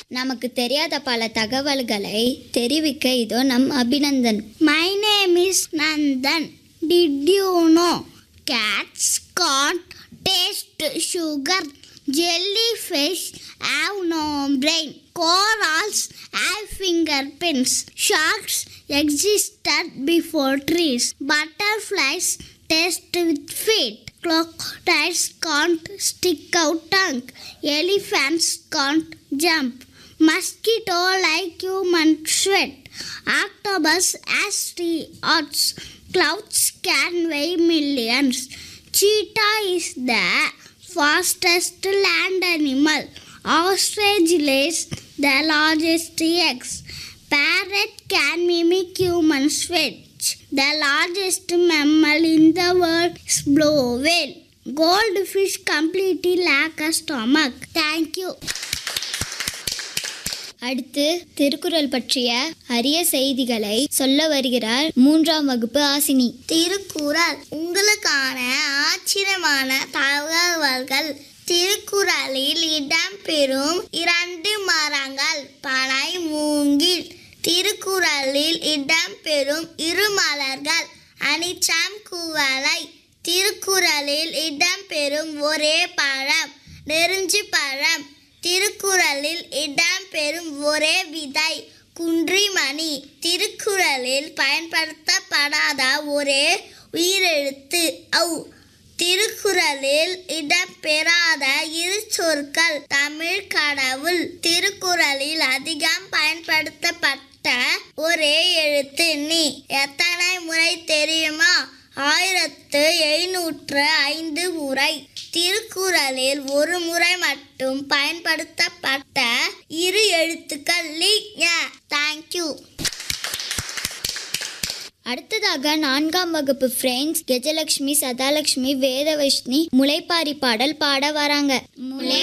நமக்கு தெரியாத பல தகவல்களை தெரிவிக்க இதோ நம் Abhinandan My name is Nandan. Did you know cats can't taste sugar? Jellyfish have no brain. Corals have fingerprints. Sharks existed before trees. Butterflies taste with feet. Crocodiles can't stick out tongue. Elephants can't jump. Mosquito like human sweat. Octopus has three odds. Clouds can weigh millions. Cheetah is the fastest land animal. Ostrich lays the largest eggs. Parrot can mimic human speech. The largest mammal in the world is blue whale. Goldfish completely lack a stomach. Thank you. அடுத்து திருக்குறள் பற்றிய அரிய செய்திகளை சொல்ல வருகிறார் மூன்றாம் வகுப்பு ஆசினி திருக்குறள் உங்களுக்கான ஆச்சரியமான தகவல்கள் திருக்குறளில் இடம்பெறும் இரண்டு மரங்கள் பனை மூங்கில் திருக்குறளில் இடம்பெறும் இரு மலர்கள் அனிச்சம் குவளை திருக்குறளில் இடம்பெறும் ஒரே பழம் நெருஞ்சி பழம் திருக்குறளில் இடம்பெறும் ஒரே விதை குன்றிமணி திருக்குறளில் பயன்படுத்தப்படாத ஒரே உயிரெழுத்து ஔ திருக்குறளில் இடம்பெறாத இரு சொற்கள் தமிழ் கடவுள் திருக்குறளில் அதிகம் பயன்படுத்தப்பட்ட ஒரே எழுத்து நீ எத்தனை முறை தெரியுமா ஆயிரத்து எழுநூற்று ஐந்து முறை திருக்குறளில் ஒரு முறை மட்டும் பயன்படுத்தப்பட்ட இரு எழுத்துக்கள் லி தேங்க்யூ அடுத்ததாக நான்காம் வகுப்பு ஃப்ரெண்ட்ஸ் கஜலட்சுமி சதாலட்சுமி வேதவஷ்ணி முளைப்பாரி பாடல் பாட வராங்க முளை